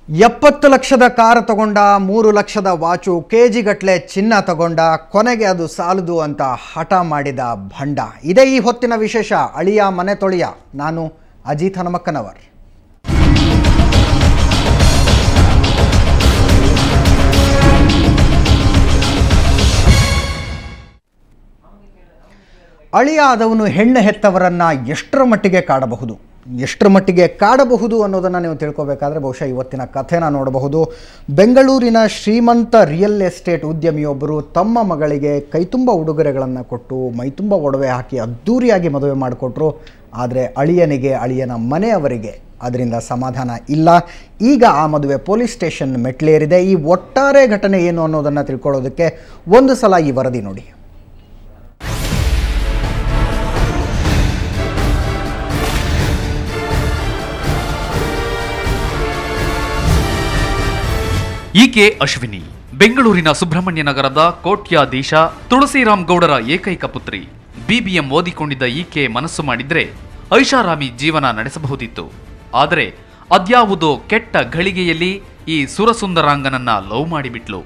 ಎಪ್ಪತ್ತು ಲಕ್ಷದ ಕಾರು ತಗೊಂಡ ಮೂರು ಲಕ್ಷದ ವಾಚು ಕೆ ಜಿಗಟ್ಟಲೆ ಚಿನ್ನ ತಗೊಂಡ ಕೊನೆಗೆ ಅದು ಸಾಲದು ಅಂತ ಹಠ ಮಾಡಿದ ಭಂಡ ಇದೇ ಈ ಹೊತ್ತಿನ ವಿಶೇಷ ಅಳಿಯ ಮನೆ ತೊಳೆಯ ನಾನು ಅಜಿತ್ ಹನುಮಕ್ಕನವರ್ ಅಳಿಯ ಆದವನು ಹೆಣ್ಣು ಹೆತ್ತವರನ್ನು ಎಷ್ಟರ ಮಟ್ಟಿಗೆ ಕಾಡಬಹುದು ಎಷ್ಟರ ಮಟ್ಟಿಗೆ ಕಾಡಬಹುದು ಅನ್ನೋದನ್ನು ನೀವು ತಿಳ್ಕೊಬೇಕಾದ್ರೆ ಬಹುಶಃ ಇವತ್ತಿನ ಕಥೆನ ನೋಡಬಹುದು ಬೆಂಗಳೂರಿನ ಶ್ರೀಮಂತ ರಿಯಲ್ ಎಸ್ಟೇಟ್ ಉದ್ಯಮಿಯೊಬ್ಬರು ತಮ್ಮ ಮಗಳಿಗೆ ಕೈತುಂಬ ಉಡುಗೊರೆಗಳನ್ನು ಕೊಟ್ಟು ಮೈತುಂಬ ಒಡವೆ ಹಾಕಿ ಅದ್ಧೂರಿಯಾಗಿ ಮದುವೆ ಮಾಡಿಕೊಟ್ರು ಆದರೆ ಅಳಿಯನಿಗೆ ಅಳಿಯನ ಮನೆಯವರಿಗೆ ಅದರಿಂದ ಸಮಾಧಾನ ಇಲ್ಲ ಈಗ ಆ ಮದುವೆ ಪೊಲೀಸ್ ಸ್ಟೇಷನ್ ಮೆಟ್ಲೇರಿದೆ ಈ ಒಟ್ಟಾರೆ ಘಟನೆ ಏನು ಅನ್ನೋದನ್ನು ತಿಳ್ಕೊಳ್ಳೋದಕ್ಕೆ ಒಂದು ಸಲ ಈ ವರದಿ ನೋಡಿ ಈಕೆ ಅಶ್ವಿನಿ ಬೆಂಗಳೂರಿನ ಸುಬ್ರಹ್ಮಣ್ಯ ನಗರದ ಕೋಟ್ಯಾಧೀಶ ತುಳಸಿರಾಮ್ ಗೌಡರ ಏಕೈಕ ಪುತ್ರಿ ಬಿಬಿಎಂ ಓದಿಕೊಂಡಿದ್ದ ಈಕೆ ಮನಸ್ಸು ಮಾಡಿದ್ರೆ ಐಷಾರಾಮಿ ಜೀವನ ನಡೆಸಬಹುದಿತ್ತು ಆದರೆ ಅದ್ಯಾವುದೋ ಕೆಟ್ಟ ಘಳಿಗೆಯಲ್ಲಿ ಈ ಸುರಸುಂದರಾಂಗನನ್ನ ಲವ್ ಮಾಡಿಬಿಟ್ಲು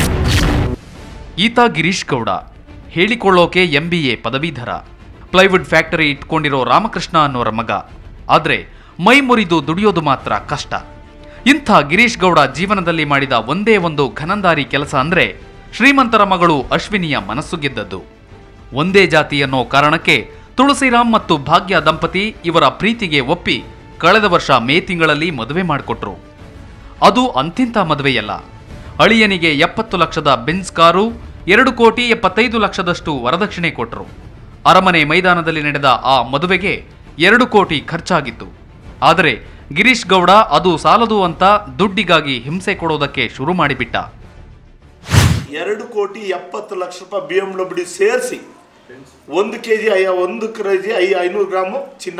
ಈತ ಗಿರೀಶ್ ಗೌಡ ಹೇಳಿಕೊಳ್ಳೋಕೆ ಎಂಬಿಎ ಪದವೀಧರ ಪ್ಲೈವುಡ್ ಫ್ಯಾಕ್ಟರಿ ಇಟ್ಕೊಂಡಿರೋ ರಾಮಕೃಷ್ಣ ಅನ್ನೋರ ಮಗ ಆದ್ರೆ ಮೈ ಮುರಿದು ದುಡಿಯೋದು ಮಾತ್ರ ಕಷ್ಟ ಇಂಥ ಗಿರೀಶ್ ಗೌಡ ಜೀವನದಲ್ಲಿ ಮಾಡಿದ ಒಂದೇ ಒಂದು ಘನಂದಾರಿ ಕೆಲಸ ಅಂದ್ರೆ ಶ್ರೀಮಂತರ ಮಗಳು ಅಶ್ವಿನಿಯ ಮನಸ್ಸು ಗೆದ್ದದ್ದು ಒಂದೇ ಜಾತಿ ಅನ್ನೋ ಕಾರಣಕ್ಕೆ ತುಳಸಿರಾಮ್ ಮತ್ತು ಭಾಗ್ಯ ದಂಪತಿ ಇವರ ಪ್ರೀತಿಗೆ ಒಪ್ಪಿ ಕಳೆದ ವರ್ಷ ಮೇ ತಿಂಗಳಲ್ಲಿ ಮದುವೆ ಮಾಡಿಕೊಟ್ರು ಅದು ಅಂತಿಂತ ಮದುವೆಯಲ್ಲ ಅಳಿಯನಿಗೆ ಎಪ್ಪತ್ತು ಲಕ್ಷದ ಬೆನ್ಸ್ ಕಾರು ಎರಡು ಕೋಟಿ ಎಪ್ಪತ್ತೈದು ಲಕ್ಷದಷ್ಟು ವರದಕ್ಷಿಣೆ ಕೊಟ್ಟರು ಅರಮನೆ ಮೈದಾನದಲ್ಲಿ ನಡೆದ ಆ ಮದುವೆಗೆ ಎರಡು ಕೋಟಿ ಖರ್ಚಾಗಿತ್ತು ಆದರೆ ಗಿರೀಶ್ ಗೌಡ ಅದು ಸಾಲದು ಅಂತ ದುಡ್ಡಿಗಾಗಿ ಹಿಂಸೆ ಕೊಡೋದಕ್ಕೆ ಶುರು ಮಾಡಿಬಿಟ್ಟ ಎರಡು ಕೋಟಿ ಎಪ್ಪತ್ತು ಲಕ್ಷ ರೂಪಾಯಿ ಬಿ ಎಮ್ ಡಬ್ಲ್ಯೂ ಸೇರಿಸಿ ಒಂದು ಕೆ ಜಿ ಐ ಒಂದು ಕೆ ಜಿ ಐ ಐನೂರು ಗ್ರಾಮು ಚಿನ್ನ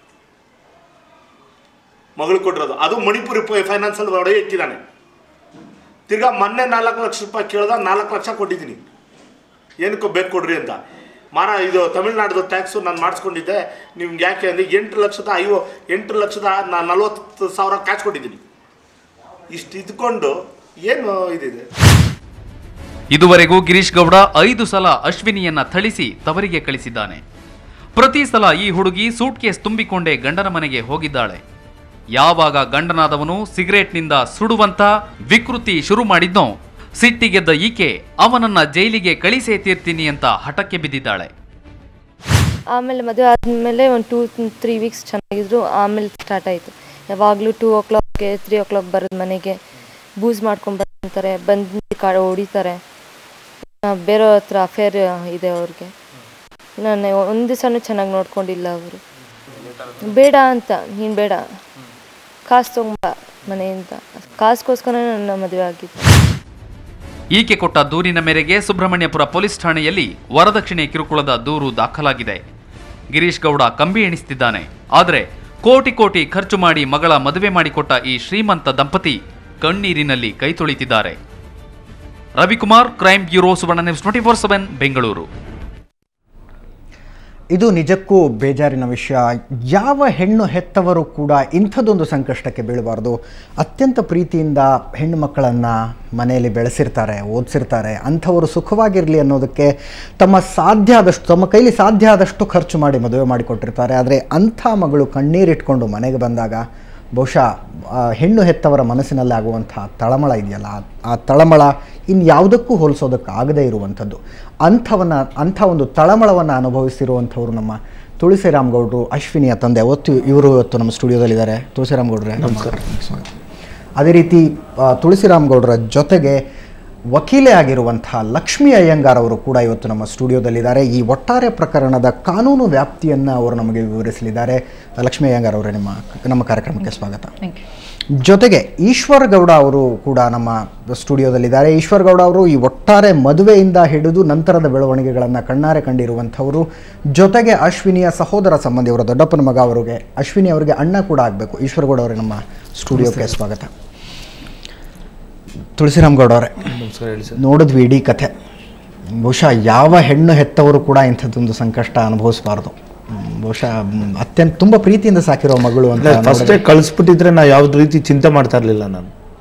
ಮಗಳು ಕೊಟ್ಟಿರೋದು ಅದು ಮಣಿಪುರಿ ಫೈನಾನ್ಸಲ್ಲಿ ಒಡೆಯ ಇಟ್ಟಿದ್ದಾನೆ ತಿರ್ಗಾ ಮೊನ್ನೆ ನಾಲ್ಕು ಲಕ್ಷ ರೂಪಾಯಿ ಕೇಳ್ದ ನಾಲ್ಕು ಲಕ್ಷ ಕೊಟ್ಟಿದ್ದೀನಿ ಏನಕ್ಕೋ ಬೇಕು ಕೊಡ್ರಿ ಅಂತ ಮಾರ ಇದು ತಮಿಳ್ನಾಡ್ದು ಟ್ಯಾಕ್ಸು ನಾನು ಮಾಡಿಸ್ಕೊಂಡಿದ್ದೆ ನಿಮ್ಗೆ ಯಾಕೆ ಅಂದರೆ ಎಂಟು ಲಕ್ಷದ ಐವ ಎಂಟು ಲಕ್ಷದ ನಾನು ನಲ್ವತ್ತು ಸಾವಿರ ಕ್ಯಾಶ್ ಕೊಟ್ಟಿದ್ದೀನಿ ಇಷ್ಟು ಇದ್ಕೊಂಡು ಏನು ಇದಿದೆ ಇದುವರೆಗೂ ಗಿರೀಶ್ ಗೌಡ ಐದು ಸಲ ಅಶ್ವಿನಿಯನ್ನ ಥಳಿಸಿ ತವರಿಗೆ ಕಳಿಸಿದ್ದಾನೆ ಪ್ರತಿ ಸಲ ಈ ಹುಡುಗಿ ಸೂಟ್ಕೇಸ್ ತುಂಬಿಕೊಂಡೇ ಗಂಡನ ಮನೆಗೆ ಹೋಗಿದ್ದಾಳೆ ಯಾವಾಗ ಗಂಡನಾದವನು ಸಿಗರೇಟ್ನಿಂದ ಸುಡುವಂತ ವಿಕೃತಿ ಶುರು ಮಾಡಿದ್ನೋ ಸಿಟ್ಟಿಗೆದ್ದ ಈಕೆ ಅವನನ್ನ ಜೈಲಿಗೆ ಕಳಿಸೇ ತೀರ್ತೀನಿ ಅಂತ ಹಠಕ್ಕೆ ಬಿದ್ದಿದ್ದಾಳೆ ಆಮೇಲೆ ಮದುವೆ ಆದಮೇಲೆ ಒಂದು ಟೂ ತ್ರೀ ವೀಕ್ಸ್ ಚೆನ್ನಾಗಿದ್ರು ಆಮೇಲೆ ಸ್ಟಾರ್ಟ್ ಆಯಿತು ಯಾವಾಗಲೂ ಟೂ ಓ ಕ್ಲಾಕ್ಗೆ ತ್ರೀ ಓ ಕ್ಲಾಕ್ ಬರೋದು ಮನೆಗೆ ಬೂಸ್ ಮಾಡ್ಕೊಂಡು ಬರ್ತಾರೆ ಬಂದು ಕಾಡು ಹೊಡಿತಾರೆ ಆ, ಬೇರೆಯವ್ರ ಹತ್ರ ಅಫೇರ್ ಇದೆ ಅವ್ರಿಗೆ ನಾನು ಒಂದು ದಿವಸನೂ ಚೆನ್ನಾಗಿ ನೋಡ್ಕೊಂಡಿಲ್ಲ ಅವರು ಬೇಡ ಅಂತ ನೀನು ಬೇಡ ಕಾಸು ತೊಗೊಂಬ ಮನೆಯಿಂದ ಕಾಸ್ಗೋಸ್ಕರ ನನ್ನ ಮದುವೆ ಆಗಿದ್ದು ಈಕೆ ಕೊಟ್ಟ ದೂರಿನ ಮೇರೆಗೆ ಸುಬ್ರಹ್ಮಣ್ಯಪುರ ಪೊಲೀಸ್ ಠಾಣೆಯಲ್ಲಿ ವರದಕ್ಷಿಣೆ ಕಿರುಕುಳದ ದೂರು ದಾಖಲಾಗಿದೆ ಗಿರೀಶ್ ಗೌಡ ಕಂಬಿ ಎಣಿಸ್ತಿದ್ದಾನೆ ಆದರೆ ಕೋಟಿ ಕೋಟಿ ಖರ್ಚು ಮಾಡಿ ಮಗಳ ಮದುವೆ ಮಾಡಿಕೊಟ್ಟ ಈ ಶ್ರೀಮಂತ ದಂಪತಿ ಕಣ್ಣೀರಿನಲ್ಲಿ ಕೈ ತೊಳಿತಿದ್ದಾರೆ Ravikumar crime bureau Suvarna news twenty four seven Bengaluru ಇದು ನಿಜಕ್ಕೂ ಬೇಜಾರಿನ ವಿಷಯ ಯಾವ ಹೆಣ್ಣು ಹೆತ್ತವರು ಕೂಡ ಇಂಥದ್ದೊಂದು ಸಂಕಷ್ಟಕ್ಕೆ ಬೀಳಬಾರ್ದು ಅತ್ಯಂತ ಪ್ರೀತಿಯಿಂದ ಹೆಣ್ಣು ಮಕ್ಕಳನ್ನು ಮನೆಯಲ್ಲಿ ಬೆಳೆಸಿರ್ತಾರೆ ಓದಿಸಿರ್ತಾರೆ ಅಂಥವರು ಸುಖವಾಗಿರಲಿ ಅನ್ನೋದಕ್ಕೆ ತಮ್ಮ ಸಾಧ್ಯ ಆದಷ್ಟು ತಮ್ಮ ಕೈಲಿ ಸಾಧ್ಯ ಆದಷ್ಟು ಖರ್ಚು ಮಾಡಿ ಮದುವೆ ಮಾಡಿಕೊಟ್ಟಿರ್ತಾರೆ ಆದರೆ ಅಂಥ ಮಗಳು ಕಣ್ಣೀರಿಟ್ಕೊಂಡು ಮನೆಗೆ ಬಂದಾಗ ಬಹುಶಃ ಆ, ಹೆಣ್ಣು ಹೆತ್ತವರ ಮನಸ್ಸಿನಲ್ಲಿ ಆಗುವಂಥ ತಳಮಳ ಇದೆಯಲ್ಲ ಆ- ಆ ತಳಮಳ ಇನ್ನು ಯಾವುದಕ್ಕೂ ಹೋಲಿಸೋದಕ್ಕೆ ಆಗದೇ ಇರುವಂಥದ್ದು ಅಂಥವನ್ನ ಅಂಥ ಒಂದು ತಳಮಳವನ್ನು ಅನುಭವಿಸಿರುವಂಥವ್ರು ನಮ್ಮ ತುಳಸಿರಾಮ್ ಗೌಡರು ಅಶ್ವಿನಿಯ ತಂದೆ ಅವತ್ತು ಇವರು ಇವತ್ತು ನಮ್ಮ ಸ್ಟುಡಿಯೋದಲ್ಲಿದ್ದಾರೆ ತುಳಸಿರಾಮ್ ಗೌಡ್ರೆ ನಮಸ್ಕಾರ ಅದೇ ರೀತಿ ಆ, ತುಳಸಿರಾಮ್ ಗೌಡರ ಜೊತೆಗೆ ವಕೀಲೆ ಆಗಿರುವಂಥ ಲಕ್ಷ್ಮೀ ಅಯ್ಯಂಗಾರ್ ಅವರು ಕೂಡ ಇವತ್ತು ನಮ್ಮ ಸ್ಟುಡಿಯೋದಲ್ಲಿದ್ದಾರೆ ಈ ಒಟ್ಟಾರೆ ಪ್ರಕರಣದ ಕಾನೂನು ವ್ಯಾಪ್ತಿಯನ್ನು ಅವರು ನಮಗೆ ವಿವರಿಸಲಿದ್ದಾರೆ ಲಕ್ಷ್ಮೀ ಅಯ್ಯಂಗಾರ್ ಅವರೇ ನಿಮ್ಮ ನಮ್ಮ ಕಾರ್ಯಕ್ರಮಕ್ಕೆ ಸ್ವಾಗತ ಜೊತೆಗೆ ಈಶ್ವರ್ ಗೌಡ ಅವರು ಕೂಡ ನಮ್ಮ ಸ್ಟುಡಿಯೋದಲ್ಲಿದ್ದಾರೆ ಈಶ್ವರ್ ಗೌಡ ಅವರು ಈ ಒಟ್ಟಾರೆ ಮದುವೆಯಿಂದ ಹಿಡಿದು ನಂತರದ ಬೆಳವಣಿಗೆಗಳನ್ನು ಕಣ್ಣಾರೆ ಕಂಡಿರುವಂಥವರು ಜೊತೆಗೆ ಅಶ್ವಿನಿಯ ಸಹೋದರ ಸಂಬಂಧಿ ಅವರ ದೊಡ್ಡಪ್ಪನ ಮಗ ಅವರಿಗೆ ಅಶ್ವಿನಿ ಅವರಿಗೆ ಅಣ್ಣ ಕೂಡ ಆಗಬೇಕು ಈಶ್ವರ್ ಗೌಡ ಅವರೇ ನಮ್ಮ ಸ್ಟುಡಿಯೋಕ್ಕೆ ಸ್ವಾಗತ ತುಳಸಿರಾಮ್ ಗೌಡ ಅವರೇ ನಮಸ್ಕಾರ ಹೇಳಿ ಸರ್ ನೋಡಿದ್ವಿ ಇಡೀ ಕಥೆ ಬಹುಶಃ ಯಾವ ಹೆಣ್ಣು ಹೆತ್ತವರು ಕೂಡ ಇಂಥದ್ದೊಂದು ಸಂಕಷ್ಟ ಅನುಭವಿಸಬಾರ್ದು ಹ್ಮ್, ಬಹುಶಃ ಮ್, ಅತ್ಯಂತ ತುಂಬ ಪ್ರೀತಿಯಿಂದ ಸಾಕಿರೋ ಮಗಳು ಅಂತ ಫಸ್ಟೇ ನೋಡಿದ್ರೆ- ಕಳಿಸ್ಬಿಟ್ಟಿದ್ರೆ ನಾ ಯಾವ್ದು ರೀತಿ ಚಿಂತೆ ಮಾಡ್ತಾ ಇರಲಿಲ್ಲ ನಾನು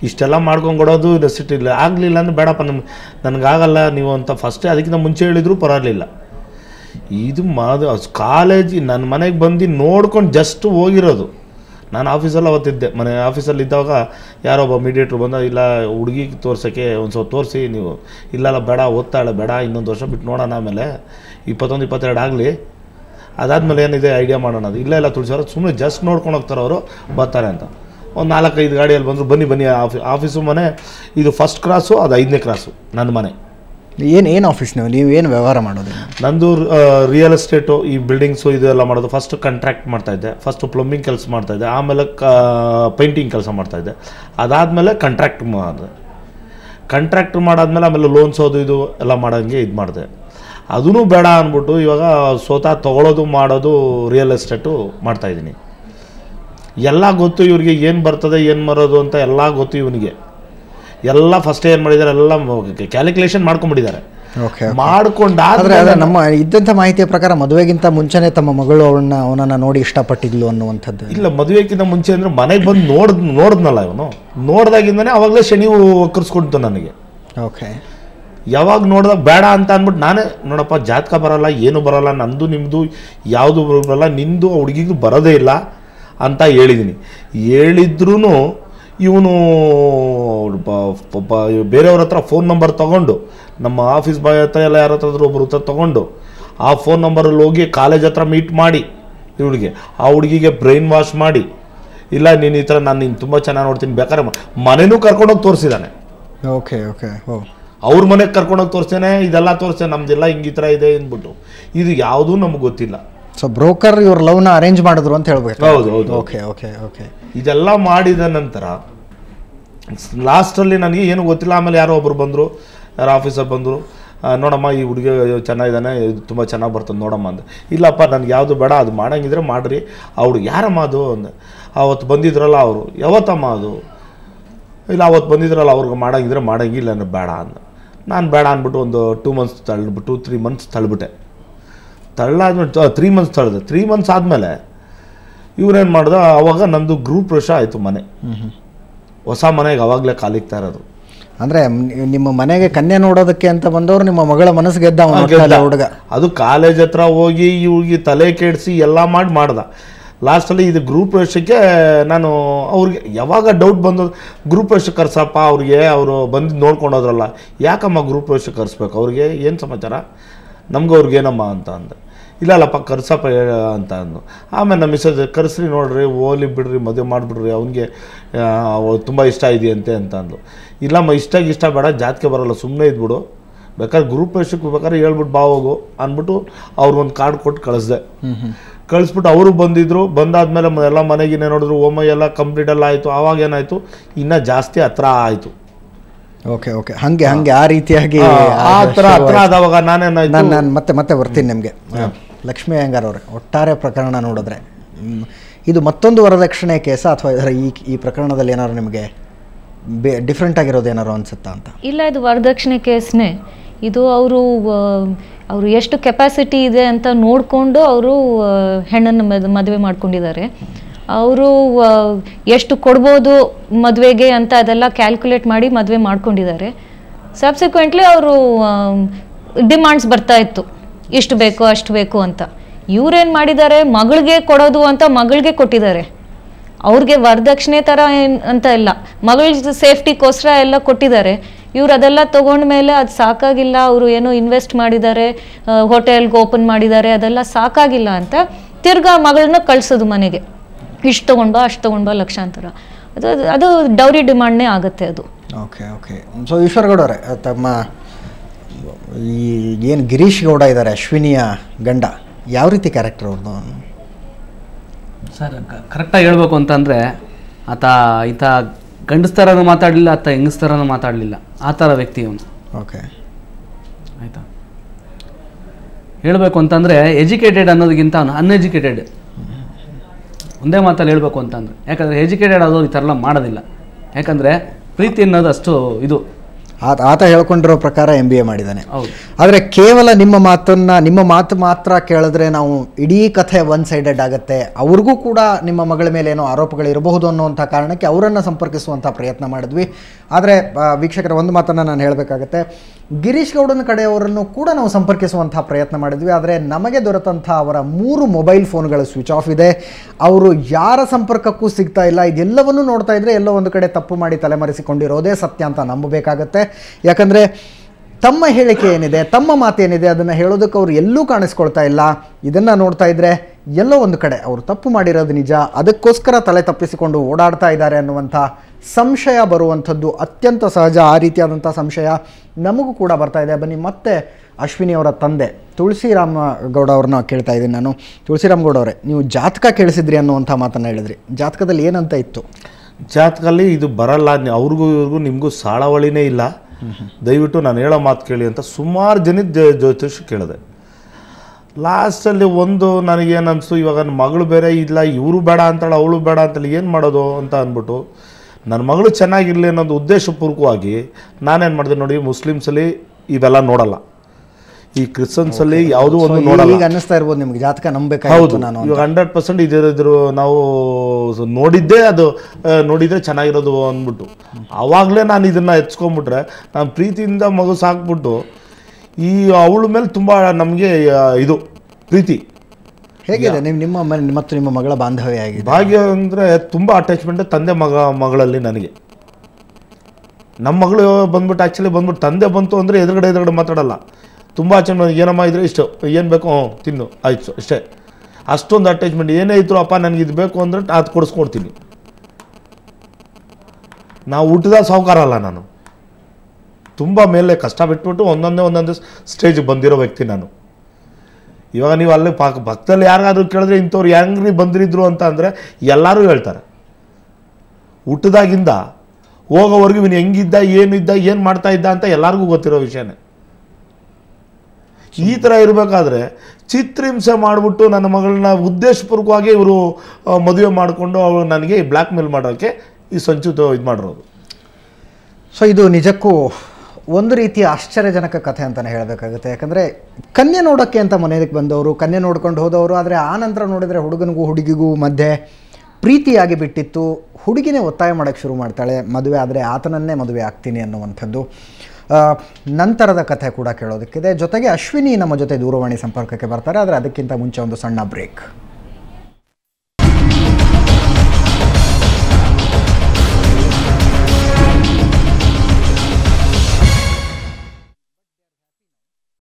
ಇಷ್ಟೆಲ್ಲ ಮಾಡ್ಕೊಂಡು ಕೊಡೋದು ನೆಸಿಟಿ ಇಲ್ಲ ಆಗಲಿಲ್ಲ ಅಂದ್ರೆ ಬೇಡಪ್ಪ ನಮ್ಗೆ ನನಗಾಗಲ್ಲ ನೀವು ಅಂತ ಫಸ್ಟೇ ಅದಕ್ಕಿಂತ ಮುಂಚೆ ಹೇಳಿದ್ರು ಪರವಾಗಿಲ್ಲ ಇದು ಮಾದು ಕಾಲೇಜ್ ನನ್ನ ಮನೆಗೆ ಬಂದು ನೋಡ್ಕೊಂಡು ಜಸ್ಟ್ ಹೋಗಿರೋದು ನಾನು ಆಫೀಸಲ್ಲಿ ಅವತ್ತಿದ್ದೆ ಮನೆ ಆಫೀಸಲ್ಲಿ ಇದ್ದಾಗ ಯಾರೊಬ್ಬ ಮೀಡಿಯೇಟ್ರು ಬಂದ ಇಲ್ಲ ಹುಡುಗಿಗೆ ತೋರ್ಸೋಕ್ಕೆ ಒಂದು ಸ್ವಲ್ಪ ತೋರಿಸಿ ನೀವು ಇಲ್ಲಲ್ಲ ಬೇಡ ಓದ್ತಾಳೆ ಬೇಡ ಇನ್ನೊಂದು ವರ್ಷ ಬಿಟ್ಟು ನೋಡೋಣ ಆಮೇಲೆ ಇಪ್ಪತ್ತೊಂದು ಇಪ್ಪತ್ತೆರಡು ಆಗಲಿ ಅದಾದಮೇಲೆ ಏನಿದೆ ಐಡಿಯಾ ಮಾಡೋಣ ಅದು ಇಲ್ಲ ಇಲ್ಲ ತುಳಸಿಯವರು ಸುಮ್ಮನೆ ಜಸ್ಟ್ ನೋಡ್ಕೊಂಡು ಹೋಗ್ತಾರೆ ಅವರು ಬರ್ತಾರೆ ಅಂತ ಒಂದು ನಾಲ್ಕೈದು ಗಾಡಿಯಲ್ಲಿ ಬಂದರು ಬನ್ನಿ ಬನ್ನಿ ಆಫಿ ಆಫೀಸು ಮನೆ ಇದು ಫಸ್ಟ್ ಕ್ರಾಸು ಅದು ಐದನೇ ಕ್ರಾಸು ನನ್ನ ಮನೆ ಏನು ಏನು ಆಫೀಸ್ ನೀವು ನೀವು ಏನು ವ್ಯವಹಾರ ಮಾಡೋದು ನಂದು ರಿಯಲ್ ಎಸ್ಟೇಟು ಈ ಬಿಲ್ಡಿಂಗ್ಸು ಇದೆಲ್ಲ ಮಾಡೋದು ಫಸ್ಟ್ ಕಾಂಟ್ರಾಕ್ಟ್ ಮಾಡ್ತಾಯಿದ್ದೆ ಫಸ್ಟು ಪ್ಲಂಬಿಂಗ್ ಕೆಲಸ ಮಾಡ್ತಾಯಿದ್ದೆ ಆಮೇಲೆ ಕ ಪೇಂಟಿಂಗ್ ಕೆಲಸ ಮಾಡ್ತಾಯಿದ್ದೆ ಅದಾದಮೇಲೆ ಕಾಂಟ್ರಾಕ್ಟ್ ಮಾಡಿದೆ ಕಾಂಟ್ರಾಕ್ಟ್ ಮಾಡಾದ್ಮೇಲೆ ಆಮೇಲೆ ಲೋನ್ಸ್ ಅದು ಇದು ಎಲ್ಲ ಮಾಡೋಂಗೆ ಇದು ಮಾಡಿದೆ ಅದೂ ಬೇಡ ಅಂದ್ಬಿಟ್ಟು ಇವಾಗ ಸ್ವತಃ ತೊಗೊಳೋದು ಮಾಡೋದು ರಿಯಲ್ ಎಸ್ಟೇಟು ಮಾಡ್ತಾಯಿದ್ದೀನಿ ಎಲ್ಲ ಗೊತ್ತು ಇವ್ರಿಗೆ ಏನು ಬರ್ತದೆ ಏನು ಮರೋದು ಅಂತ ಎಲ್ಲ ಗೊತ್ತು ಇವನಿಗೆ ಎಲ್ಲ ಫಸ್ಟ್ ಏನು ಮಾಡಿದ್ದಾರೆ ಎಲ್ಲ ಕ್ಯಾಲ್ಕುಲೇಷನ್ ಮಾಡ್ಕೊಂಡ್ಬಿಟ್ಟಿದ್ದಾರೆ ಓಕೆ ಆದರೆ ಮಾಡ್ಕೊಂಡಾದ್ರೆ ಅದೇ ನಮ್ಮ ಇದ್ದಂಥ ಮಾಹಿತಿಯ ಪ್ರಕಾರ ಮದುವೆಗಿಂತ ಮುಂಚೆನೇ ತಮ್ಮ ಮಗಳು ಅವಳನ್ನ ಅವನನ್ನು ನೋಡಿ ಇಷ್ಟಪಟ್ಟಿದ್ಲು ಅನ್ನುವಂಥದ್ದು ಇಲ್ಲ ಮದುವೆಗಿಂತ ಮುಂಚೆ ಅಂದ್ರೆ ಮನೆಗೆ ಬಂದು ನೋಡ್ ನೋಡಿದ್ನಲ್ಲ ಇವನು ನೋಡ್ದಾಗಿಂದನೇ ಅವಾಗಲೇ ಶನಿ ಒಕ್ಕರ್ಸ್ಕೊಡ್ತು ನನಗೆ ಓಕೆ ಯಾವಾಗ ನೋಡಿದಾಗ ಬೇಡ ಅಂತ ಅಂದ್ಬಿಟ್ಟು ನಾನೇ ನೋಡಪ್ಪ ಜಾತಕ ಬರಲ್ಲ ಏನು ಬರಲ್ಲ ನಂದು ನಿಮ್ಮದು ಯಾವುದು ಬರಲ್ಲ ನಿಂದು ಆ ಹುಡುಗಿಗೂ ಬರೋದೇ ಇಲ್ಲ ಅಂತ ಹೇಳಿದ್ದೀನಿ ಹೇಳಿದ್ರೂ ಇವನು ಬೇರೆಯವ್ರ ಹತ್ರ ಫೋನ್ ನಂಬರ್ ತಗೊಂಡು ನಮ್ಮ ಆಫೀಸ್ ಬಾಯ್ ಹತ್ರ ಎಲ್ಲ ಯಾರ ಹತ್ರ ಆದ್ರೂ ಒಬ್ರ ಹತ್ರ ತಗೊಂಡು ಆ ಫೋನ್ ನಂಬರಲ್ಲಿ ಹೋಗಿ ಕಾಲೇಜ್ ಹತ್ರ ಮೀಟ್ ಮಾಡಿ ಇವಳಿಗೆ ಆ ಹುಡುಗಿಗೆ ಬ್ರೈನ್ ವಾಶ್ ಮಾಡಿ ಇಲ್ಲ ನೀನು ಈ ಥರ ನಾನು ನೀನು ತುಂಬ ಚೆನ್ನಾಗಿ ನೋಡ್ತೀನಿ ಬೇಕಾದ್ರೆ ಮ- ಮನೆನೂ ಕರ್ಕೊಂಡೋಗಿ ತೋರಿಸಿದ್ದಾನೆ ಓಕೆ ಓಕೆ ಓ ಅವ್ರ ಮನೆಗೆ ಕರ್ಕೊಂಡೋಗಿ ತೋರಿಸ್ತೇನೆ ಇದೆಲ್ಲ ತೋರಿಸ್ತೇನೆ ನಮ್ದೆಲ್ಲ ಹಿಂಗೆ ಈ ಥರ ಇದೆ ಅಂದ್ಬಿಟ್ಟು ಇದು ಯಾವುದೂ ನಮ್ಗೆ ಗೊತ್ತಿಲ್ಲ ಸೊ ಬ್ರೋಕರ್ ಇವ್ರ ಲವ್ನ ಅರೇಂಜ್ ಮಾಡಿದ್ರು ಅಂತ ಹೇಳ್ಬೇಕು ಹೌದು, ಹೌದು. ಓಕೆ ಓಕೆ ಓಕೆ ಇದೆಲ್ಲ ಮಾಡಿದ ನಂತರ ಲಾಸ್ಟಲ್ಲಿ ನನಗೆ ಏನು ಗೊತ್ತಿಲ್ಲ ಆಮೇಲೆ ಯಾರೋ ಒಬ್ರು ಬಂದರು ಯಾರೋ ಆಫೀಸರ್ ಬಂದರು ನೋಡಮ್ಮ ಈ ಹುಡುಗಿ ಚೆನ್ನಾಗಿದ್ದಾನೆ ತುಂಬ ಚೆನ್ನಾಗಿ ಬರ್ತದೆ ನೋಡಮ್ಮ ಅಂದೆ ಇಲ್ಲಪ್ಪ ನನಗೆ ಯಾವುದು ಬೇಡ ಅದು ಮಾಡಂಗಿದ್ರೆ ಮಾಡಿರಿ ಆ ಹುಡುಗಿ ಯಾರಮ್ಮ ಅದು ಅಂದೆ ಅವತ್ತು ಬಂದಿದ್ರಲ್ಲ ಅವರು ಯಾವತ್ತಮ್ಮ ಅದು ಇಲ್ಲ ಅವತ್ತು ಬಂದಿದ್ರಲ್ಲ ಅವ್ರಿಗೆ ಮಾಡಂಗಿದ್ರೆ ಮಾಡಂಗಿಲ್ಲ ಅಂದ್ರೆ ಬೇಡ ಅಂದ ನಾನು ಬೇಡ ಅಂದ್ಬಿಟ್ಟು ಒಂದು ಟೂ ಮಂತ್ಸ್ ತಳ್ಳಿಬಿಟ್ಟು ತ್ರೀ ಮಂತ್ಸ್ ತಳ್ಳಿಬಿಟ್ಟೆ ತಳ್ಳಾದ್ಮೇಲೆ ತ್ರೀ ಮಂತ್ಸ್ ತಳ್ಳಿದೆ ತ್ರೀ ಮಂತ್ಸ್ ಆದಮೇಲೆ ಇವ್ರೇನು ಮಾಡ್ದ ಅವಾಗ ನಂದು ಗ್ರೂಪ್ ಪ್ರವೇಶ ಆಯಿತು ಮನೆ ಹೊಸ ಮನೆಗೆ ಅವಾಗಲೇ ಕಾಲಿಗ್ತಾ ಇರೋದು ಅಂದ್ರೆ ಮ್- ನಿಮ್ಮ ಮನೆಗೆ ಕನ್ಯೆ ನೋಡೋದಕ್ಕೆ ಅಂತ ಬಂದವರು ನಿಮ್ಮ ಮಗಳ ಮನಸ್ಸು ಗೆದ್ದ ಅವ್ನು ಒಟ್ನಲ್ಲಿ ಹುಡುಗ ಅದು ಕಾಲೇಜ್ ಹತ್ರ ಹೋಗಿ ಇವ್ರಿಗೆ ತಲೆ ಕೆಡಿಸಿ ಎಲ್ಲ ಮಾಡಿ ಮಾಡ್ದ ಲಾಸ್ಟಲ್ಲಿ ಇದು ಗ್ರೂಪ್ ಪ್ರವೇಶಕ್ಕೆ ನಾನು ಅವ್ರಿಗೆ ಯಾವಾಗ ಡೌಟ್ ಬಂದು ಗ್ರೂಪ್ ಪ್ರವೇಶಕ್ಕೆ ಕರ್ಸಪ್ಪ ಅವ್ರಿಗೆ ಅವರು ಬಂದು ನೋಡ್ಕೊಂಡು ಹೋದ್ರಲ್ಲ ಯಾಕಮ್ಮ ಗ್ರೂಪ್ ಪ್ರವೇಶಕ್ಕೆ ಕರ್ಸ್ಬೇಕು ಅವ್ರಿಗೆ ಏನು ಸಮಾಚಾರ ನಮ್ಗೆ ಅವ್ರಿಗೆ ಏನಮ್ಮ ಅಂತ ಅಂದೆ ಇಲ್ಲ ಅಲ್ಲಪ್ಪ ಕರ್ಸಪ್ಪ ಹೇಳ ಅಂತ ಅಂದು ಆಮೇಲೆ ನಮ್ಮ ಮಿಸಸ್ ಕರೆಸ್ರಿ ನೋಡ್ರಿ ಓಲಿ ಬಿಡ್ರಿ ಮದುವೆ ಮಾಡಿಬಿಡ್ರಿ ಅವ್ನಿಗೆ ತುಂಬ ಇಷ್ಟ ಇದೆಯಂತೆ ಅಂತ ಅಂದು ಇಲ್ಲಮ್ಮ ಇಷ್ಟ ಇಷ್ಟ ಬೇಡ ಜಾತಿಗೆ ಬರಲ್ಲ ಸುಮ್ಮನೆ ಇದ್ಬಿಡು ಬೇಕಾದ್ರೆ ಗ್ರೂಪ್ ಪ್ರವೇಶಕ್ಕೆ ಬೇಕಾದ್ರೆ ಹೇಳ್ಬಿಟ್ಟು ಬಾ ಹೋಗು ಅಂದ್ಬಿಟ್ಟು ಅವ್ರಿಗೊಂದು ಕಾರ್ಡ್ ಕೊಟ್ಟು ಕಳಿಸ್ದೆ ಕಳಿಸ್ಬಿಟ್ಟು ಅವರು ಬಂದಿದ್ರು ಬಂದಾದ್ಮೇಲೆ ಮ- ಎಲ್ಲ ಮನೆಗಿನೇ ನೋಡಿದ್ರು ಓಮ ಎಲ್ಲ ಕಂಪ್ಲೀಟ್ ಎಲ್ಲ ಆಯಿತು ಆವಾಗ ಏನಾಯಿತು ಇನ್ನೂ ಜಾಸ್ತಿ ಹತ್ರ ಆಯಿತು ಓಕೆ ಓಕೆ ಹಂಗೆ ಹಂಗೆ ಆ ರೀತಿಯಾಗಿ ಆ ಥರ ಹತ್ರ ಆದವಾಗ ನಾನೇನಾಯ್ತು ನಾನು ನಾನು ಮತ್ತೆ ಮತ್ತೆ ಬರ್ತೀನಿ ನಿಮಗೆ ಲಕ್ಷ್ಮೀ ಅಯ್ಯಂಗಾರ್ ಅವರೇ ಒಟ್ಟಾರೆ ಪ್ರಕರಣ ನೋಡಿದ್ರೆ ಮ್, ಇದು ಮತ್ತೊಂದು ವರದಕ್ಷಿಣೆ ಕೇಸ ಅಥವಾ ಇದರ ಈ ಈ ಪ್ರಕರಣದಲ್ಲಿ ಏನಾದ್ರು ನಿಮಗೆ ಬೇ ಡಿಫ್ರೆಂಟ್ ಆಗಿರೋದು ಏನಾರು ಅನ್ಸುತ್ತಾ ಅಂತ ಇಲ್ಲ ಇದು ವರದಕ್ಷಿಣೆ ಕೇಸ್ನೇ ಇದು ಅವರು ಅವರು ಎಷ್ಟು ಕೆಪಾಸಿಟಿ ಇದೆ ಅಂತ ನೋಡಿಕೊಂಡು ಅವರು ಹೆಣ್ಣನ್ನು ಮದ್ ಮದುವೆ ಮಾಡ್ಕೊಂಡಿದ್ದಾರೆ ಅವರು ಎಷ್ಟು ಕೊಡ್ಬೋದು ಮದುವೆಗೆ ಅಂತ ಅದೆಲ್ಲ ಕ್ಯಾಲ್ಕುಲೇಟ್ ಮಾಡಿ ಮದುವೆ ಮಾಡ್ಕೊಂಡಿದ್ದಾರೆ ಸಬ್ಸಿಕ್ವೆಂಟ್ಲಿ ಅವರು ಡಿಮಾಂಡ್ಸ್ ಬರ್ತಾ ಇತ್ತು ಇಷ್ಟು ಬೇಕು ಅಷ್ಟು ಬೇಕು ಅಂತ ಇವ್ರೇನು ಮಾಡಿದ್ದಾರೆ ಮಗಳಿಗೆ ಕೊಡೋದು ಅಂತ ಮಗಳಿಗೆ ಕೊಟ್ಟಿದ್ದಾರೆ ಅವ್ರಿಗೆ ವರದಕ್ಷಿಣೆ ಥರ ಏನ್ ಅಂತ ಇಲ್ಲ ಮಗಳ ಸೇಫ್ಟಿಗೋಸ್ಕರ ಎಲ್ಲ ಕೊಟ್ಟಿದ್ದಾರೆ ಇವ್ರು ಅದೆಲ್ಲ ತೊಗೊಂಡ್ಮೇಲೆ ಅದು ಸಾಕಾಗಿಲ್ಲ ಅವರು ಏನೋ ಇನ್ವೆಸ್ಟ್ ಮಾಡಿದ್ದಾರೆ ಹೋಟೆಲ್ಗೆ ಓಪನ್ ಮಾಡಿದ್ದಾರೆ ಅದೆಲ್ಲ ಸಾಕಾಗಿಲ್ಲ ಅಂತ ತಿರ್ಗಾ ಮಗಳನ್ನ ಕಳ್ಸೋದು ಮನೆಗೆ ಇಷ್ಟು ತೊಗೊಂಡ್ಬಾ ಅಷ್ಟು ತೊಗೊಂಡ್ಬಾ ಲಕ್ಷಾಂತರ ಅದು ಅದು- ಅದು ಡೌರಿ ಡಿಮಾಂಡ್ನೇ ಆಗುತ್ತೆ ಅದು okay okay so Eshwar Gowda ಅವರೇ ತಮ್ಮ ಈ ಏನು ಗಿರೀಶ್ ಗೌಡ ಇದ್ದಾರೆ ಅಶ್ವಿನಿಯ ಗಂಡ ಯಾವ ರೀತಿ ಕ್ಯಾರೆಕ್ಟರ್ ಅವ್ರದ್ದು ಸರ್ ಕರೆಕ್ಟಾಗಿ ಹೇಳ್ಬೇಕು ಅಂತಂದರೆ ಆತ ಈತ ಗಂಡಸ್ತರನೂ ಮಾತಾಡಲಿಲ್ಲ ಆತ ಹೆಂಗಸ್ತರನೂ ಮಾತಾಡಲಿಲ್ಲ ಆ ಥರ ವ್ಯಕ್ತಿ ಅವನು ಓಕೆ ಆಯಿತಾ ಹೇಳಬೇಕು ಅಂತಂದರೆ ಎಜುಕೇಟೆಡ್ ಅನ್ನೋದಕ್ಕಿಂತ ಅವನು ಅನ್ಎಜುಕೇಟೆಡ್ ಒಂದೇ ಮಾತಲ್ಲಿ ಹೇಳಬೇಕು ಅಂತಂದರೆ ಯಾಕಂದರೆ ಎಜುಕೇಟೆಡ್ ಆದವ್ರು ಈ ಥರ ಎಲ್ಲ ಮಾಡೋದಿಲ್ಲ ಯಾಕಂದರೆ ಪ್ರೀತಿ ಅನ್ನೋದು ಅಷ್ಟು ಇದು ಆತ ಆತ ಹೇಳ್ಕೊಂಡಿರೋ ಪ್ರಕಾರ ಎಂ ಬಿ ಎ ಮಾಡಿದ್ದಾನೆ ಹೌದು. ಆದರೆ ಕೇವಲ ನಿಮ್ಮ ಮಾತನ್ನ ನಿಮ್ಮ ಮಾತು ಮಾತ್ರ ಕೇಳಿದ್ರೆ ನಾವು ಇಡೀ ಕಥೆ ಒನ್ ಸೈಡೆಡ್ ಆಗುತ್ತೆ ಅವ್ರಿಗೂ ಕೂಡ ನಿಮ್ಮ ಮಗಳ ಮೇಲೆ ಏನೋ ಆರೋಪಗಳು ಇರಬಹುದು ಅನ್ನುವಂಥ ಕಾರಣಕ್ಕೆ ಅವರನ್ನು ಸಂಪರ್ಕಿಸುವಂಥ ಪ್ರಯತ್ನ ಮಾಡಿದ್ವಿ ಆದರೆ ವೀಕ್ಷಕರ ಒಂದು ಮಾತನ್ನು ನಾನು ಹೇಳಬೇಕಾಗತ್ತೆ ಗಿರೀಶ್ ಗೌಡನ ಕಡೆಯವರನ್ನು ಕೂಡ ನಾವು ಸಂಪರ್ಕಿಸುವಂಥ ಪ್ರಯತ್ನ ಮಾಡಿದ್ವಿ ಆದರೆ ನಮಗೆ ದೊರೆತಂಥ ಅವರ ಮೂರು ಮೊಬೈಲ್ ಫೋನ್ಗಳು ಸ್ವಿಚ್ ಆಫ್ ಇದೆ ಅವರು ಯಾರ ಸಂಪರ್ಕಕ್ಕೂ ಸಿಗ್ತಾ ಇಲ್ಲ ಇದೆಲ್ಲವನ್ನೂ ನೋಡ್ತಾ ಇದ್ರೆ ಎಲ್ಲೋ ಒಂದು ಕಡೆ ತಪ್ಪು ಮಾಡಿ ತಲೆಮರೆಸಿಕೊಂಡಿರೋದೇ ಸತ್ಯ ಅಂತ ನಂಬಬೇಕಾಗತ್ತೆ ಯಾಕಂದರೆ ತಮ್ಮ ಹೇಳಿಕೆ ಏನಿದೆ ತಮ್ಮ ಮಾತೇನಿದೆ ಅದನ್ನು ಹೇಳೋದಕ್ಕೆ ಅವ್ರು ಎಲ್ಲೂ ಕಾಣಿಸ್ಕೊಳ್ತಾ ಇಲ್ಲ ಇದನ್ನು ನೋಡ್ತಾ ಇದ್ರೆ ಎಲ್ಲೋ ಒಂದು ಕಡೆ ಅವರು ತಪ್ಪು ಮಾಡಿರೋದು ನಿಜ ಅದಕ್ಕೋಸ್ಕರ ತಲೆ ತಪ್ಪಿಸಿಕೊಂಡು ಓಡಾಡ್ತಾ ಇದ್ದಾರೆ ಅನ್ನುವಂಥ ಸಂಶಯ ಬರುವಂಥದ್ದು ಅತ್ಯಂತ ಸಹಜ ಆ ರೀತಿಯಾದಂಥ ಸಂಶಯ ನಮಗೂ ಕೂಡ ಬರ್ತಾ ಇದೆ ಬನ್ನಿ ಮತ್ತೆ ಅಶ್ವಿನಿ ಅವರ ತಂದೆ ತುಳಸಿರಾಮ ಗೌಡ ಅವ್ರನ್ನ ಕೇಳ್ತಾ ಇದ್ದೀನಿ ನಾನು ತುಳಸಿರಾಮ್ ಗೌಡ ಅವರೇ ನೀವು ಜಾತಕ ಕೇಳಿಸಿದ್ರಿ ಅನ್ನುವಂಥ ಮಾತನ್ನು ಹೇಳಿದ್ರಿ ಜಾತಕದಲ್ಲಿ ಏನಂತ ಇತ್ತು ಜಾತಕಲ್ಲಿ ಇದು ಬರಲ್ಲ ನಿ- ಅವ್ರಿಗೂ ಇವ್ರಿಗೂ ನಿಮಗೂ ಸಾಳವಳಿನೇ ಇಲ್ಲ ದಯವಿಟ್ಟು ನಾನು ಹೇಳೋ ಮಾತು ಕೇಳಿ ಅಂತ ಸುಮಾರು ಜನದ ಜ್ಯೋತಿಷ ಕೇಳಿದೆ ಲಾಸ್ಟಲ್ಲಿ ಒಂದು ನನಗೇನು ಅನಿಸ್ತು ಇವಾಗ ನನ್ನ ಮಗಳು ಬೇರೆ ಇಲ್ಲ ಇವರು ಬೇಡ ಅಂತಾಳೆ ಅವಳು ಬೇಡ ಅಂತೇಳಿ ಏನು ಮಾಡೋದು ಅಂತ ಅಂದ್ಬಿಟ್ಟು ನನ್ನ ಮಗಳು ಚೆನ್ನಾಗಿರಲಿ ಅನ್ನೋದು ಉದ್ದೇಶಪೂರ್ವಕವಾಗಿ ನಾನೇನು ಮಾಡಿದೆ ನೋಡಿ ಮುಸ್ಲಿಮ್ಸಲ್ಲಿ ಇವೆಲ್ಲ ನೋಡಲ್ಲ ಈ ಕ್ರಿಶ್ಚಿಯನ್ಸಲ್ಲಿ ಯಾವುದೂ ಒಂದು So, ನೋಡಲ್ಲ ಈಗ ಅನ್ನಿಸ್ತಾ ಇರ್ಬೋದು ನಿಮ್ಗೆ ಜಾತಕ ಹೌದು ನಂಬಬೇಕಾಗಿತ್ತು ನಾನು ಅಂತ. ಇವಾಗ ಹಂಡ್ರೆಡ್ ಪರ್ಸೆಂಟ್ ಇದಿರೋದ್ರು ನಾವು ಸ- ನೋಡಿದ್ದೇ ಅದು ಆ, ನೋಡಿದ್ರೆ ಚೆನ್ನಾಗಿರೋದು ಅಂದ್ಬಿಟ್ಟು ಆವಾಗಲೇ ನಾನು ಇದನ್ನು ಎತ್ಸ್ಕೊಂಡ್ಬಿಟ್ರೆ ನಾನು ಪ್ರೀತಿಯಿಂದ ಮಗು ಸಾಕ್ಬಿಟ್ಟು ಈ ಅವಳ ಮೇಲೆ ತುಂಬ ನಮಗೆ ಇದು ಪ್ರೀತಿ ಹೇಗಿದೆ ನೀವು ನಿಮ್ಮ ಮ- ಮತ್ತು ನಿಮ್ಮ ಮಗಳ ಬಾಂಧವ್ಯ ಆಗಿದೆ ಭಾಗ್ಯ ಅಂದರೆ ತುಂಬ ಅಟ್ಯಾಚ್ಮೆಂಟ್ ತಂದೆ ಮಗ ಮಗಳಲ್ಲಿ ನನಗೆ ನಮ್ಮ ಮಗಳು ಬಂದ್ಬಿಟ್ಟು ಆ್ಯಕ್ಚುಲಿ ಬಂದ್ಬಿಟ್ಟು ತಂದೆ ಬಂತು ಅಂದರೆ ಎದುರುಗಡೆ ಎದುರುಗಡೆ ಮಾತಾಡಲ್ಲ ತುಂಬ ಚೆನ್ನಾಗಿ ಏನಮ್ಮ ಇದ್ರೆ ಇಷ್ಟು ಏನು ಬೇಕು ಹ್ಞೂ ತಿನ್ನು ಆಯ್ತು ಅಷ್ಟೇ ಅಷ್ಟೊಂದು ಅಟ್ಯಾಚ್ಮೆಂಟ್ ಏನೇ ಇದ್ರು ಅಪ್ಪ ನನಗೆ ಇದು ಬೇಕು ಅಂದರೆ ಅದು ಕೊಡಿಸ್ಕೊಡ್ತೀನಿ ನಾವು ಹುಟ್ಟಿದ ಸಾವುಕಾರ ಅಲ್ಲ ನಾನು ತುಂಬ ಮೇಲೆ ಕಷ್ಟ ಬಿಟ್ಬಿಟ್ಟು ಒಂದೊಂದೇ ಒಂದೊಂದೇ ಸ್ಟೇಜಿಗೆ ಬಂದಿರೋ ವ್ಯಕ್ತಿ ನಾನು ಇವಾಗ ನೀವು ಅಲ್ಲಿ ಪಾಕ ಪಕ್ಕದಲ್ಲಿ ಯಾರಿಗಾದ್ರೂ ಕೇಳಿದ್ರೆ ಇಂಥವ್ರು ಹೆಂಗ್ರಿ ಬಂದಿರಿದ್ರು ಅಂತ ಅಂದರೆ ಎಲ್ಲರೂ ಹೇಳ್ತಾರೆ ಹುಟ್ಟಿದಾಗಿಂದ ಹೋಗೋವರೆಗೂ ಇವನು ಹೆಂಗಿದ್ದ ಏನಿದ್ದ ಏನು ಮಾಡ್ತಾ ಇದ್ದ ಅಂತ ಎಲ್ಲರಿಗೂ ಗೊತ್ತಿರೋ ವಿಷಯನೇ ಈ ಥರ ಇರಬೇಕಾದ್ರೆ ಚಿತ್ರಹಿಂಸೆ ಮಾಡಿಬಿಟ್ಟು ನನ್ನ ಮಗಳನ್ನ ಉದ್ದೇಶಪೂರ್ವಕವಾಗಿ ಇವರು ಮದುವೆ ಮಾಡಿಕೊಂಡು ಅವಳು ನನಗೆ ಬ್ಲ್ಯಾಕ್ ಮೇಲ್ ಮಾಡೋಕ್ಕೆ ಈ ಸಂಚು ಇದು ಮಾಡಿರೋದು ಸೊ ಇದು ನಿಜಕ್ಕೂ ಒಂದು ರೀತಿಯ ಆಶ್ಚರ್ಯಜನಕ ಕಥೆ ಅಂತಲೇ ಹೇಳಬೇಕಾಗುತ್ತೆ ಯಾಕಂದರೆ ಕನ್ಯೆ ನೋಡೋಕ್ಕೆ ಅಂತ ಮನೆಗೆ ಬಂದವರು ಕನ್ಯೆ ನೋಡ್ಕೊಂಡು ಹೋದವರು ಆದರೆ ಆ ನಂತರ ನೋಡಿದರೆ ಹುಡುಗನಿಗೂ ಹುಡುಗಿಗೂ ಮಧ್ಯೆ ಪ್ರೀತಿಯಾಗಿ ಬಿಟ್ಟಿತ್ತು ಹುಡುಗಿನೇ ಒತ್ತಾಯ ಮಾಡೋಕ್ಕೆ ಶುರು ಮಾಡ್ತಾಳೆ ಮದುವೆ ಆದರೆ ಆತನನ್ನೇ ಮದುವೆ ಆಗ್ತೀನಿ ಅನ್ನುವಂಥದ್ದು ಆ, ನಂತರದ ಕಥೆ ಕೂಡ ಕೇಳೋದಕ್ಕಿದೆ ಜೊತೆಗೆ ಅಶ್ವಿನಿ ನಮ್ಮ ಜೊತೆ ದೂರವಾಣಿ ಸಂಪರ್ಕಕ್ಕೆ ಬರ್ತಾರೆ ಆದರೆ ಅದಕ್ಕಿಂತ ಮುಂಚೆ ಒಂದು ಸಣ್ಣ ಬ್ರೇಕ್